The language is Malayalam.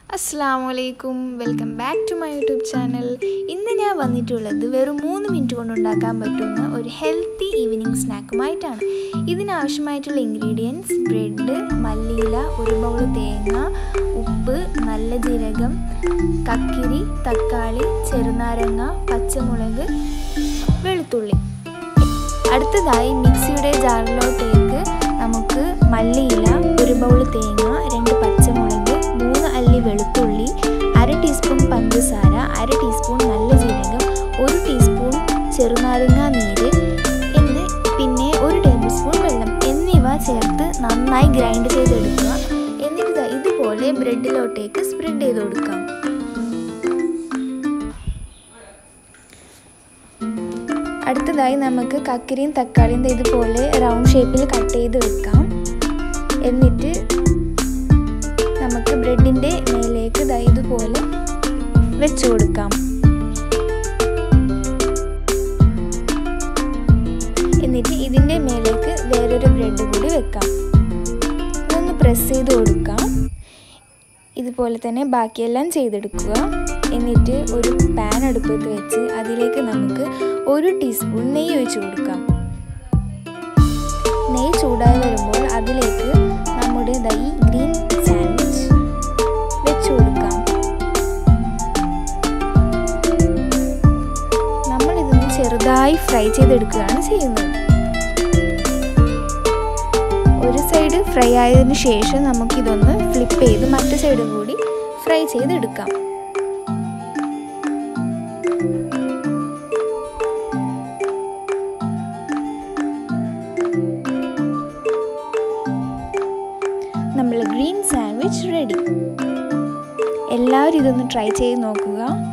അസ്സാം വലൈക്കും welcome back to my YouTube channel ഇന്ന് ഞാൻ വന്നിട്ടുള്ളത് വെറും മൂന്ന് മിനിറ്റ് കൊണ്ട് ഉണ്ടാക്കാൻ പറ്റുന്ന ഒരു ഹെൽത്തി ഈവനിങ് സ്നാക്കുമായിട്ടാണ് ഇതിനാവശ്യമായിട്ടുള്ള ഇൻഗ്രീഡിയൻസ് ബ്രെഡ് മല്ലിയില ഒരു ബൗൾ തേങ്ങ ഉപ്പ് നല്ല ജീരകം കക്കിരി തക്കാളി ചെറുനാരങ്ങ പച്ചമുളക് വെളുത്തുള്ളി അടുത്തതായി മിക്സിയുടെ ജാറിലോട്ടേക്ക് നമുക്ക് മല്ലിയില ഒരു ബൗൾ തേങ്ങ രണ്ട് പച്ചമുളക് മൂന്ന് അല്ലി വെളുത്തുള്ളി അര ടീസ്പൂൺ പഞ്ചസാര അര ടീസ്പൂൺ നല്ല ജീരകം ഒരു ടീസ്പൂൺ ചെറുനാരങ്ങ നീര് എന്ന് പിന്നെ ഒരു ടേബിൾ സ്പൂൺ വെള്ളം എന്നിവ ചേർത്ത് നന്നായി ഗ്രൈൻഡ് ചെയ്തെടുക്കുക എന്നിട്ട് ഇതുപോലെ ബ്രെഡിലോട്ടേക്ക് സ്പ്രെഡ് ചെയ്ത് കൊടുക്കാം അടുത്തതായി നമുക്ക് കക്കിരിയും തക്കാളിയും ഇതുപോലെ റൗണ്ട് ഷേപ്പിൽ കട്ട് ചെയ്ത് വെക്കാം എന്നിട്ട് നമുക്ക് ബ്രെഡിൻ്റെ മേലേക്ക് ഇതുപോലെ വെച്ച് കൊടുക്കാം എന്നിട്ട് ഇതിൻ്റെ മേലേക്ക് വേറൊരു ബ്രെഡ് കൂടി വെക്കാം ഇതൊന്ന് പ്രസ് ചെയ്ത് കൊടുക്കാം ഇതുപോലെ തന്നെ ബാക്കിയെല്ലാം ചെയ്തെടുക്കുക എന്നിട്ട് ഒരു പാൻ അടുപ്പത്ത് വെച്ച് അതിലേക്ക് നമുക്ക് ഒരു ടീസ്പൂൺ നെയ്യ് ഒഴിച്ച് കൊടുക്കാം നെയ്യ് ചൂടായി വരുമ്പോൾ അതിലേക്ക് നമ്മുടെ ദൈ ഗ്രീൻ സാൻഡ്വിച്ച് വെച്ച് കൊടുക്കാം നമ്മൾ ഇതൊന്ന് ചെറുതായി ഫ്രൈ ചെയ്തെടുക്കുകയാണ് ചെയ്യുന്നത് ഒരു സൈഡ് ഫ്രൈ ആയതിനു ശേഷം നമുക്കിതൊന്ന് ഫ്ലിപ്പ് ചെയ്ത് മറ്റു സൈഡും കൂടി ഫ്രൈ ചെയ്തെടുക്കാം നമ്മൾ ഗ്രീൻ സാൻഡ്വിച്ച് റെഡി എല്ലാവരും ഇതൊന്ന് ട്രൈ ചെയ്ത് നോക്കുക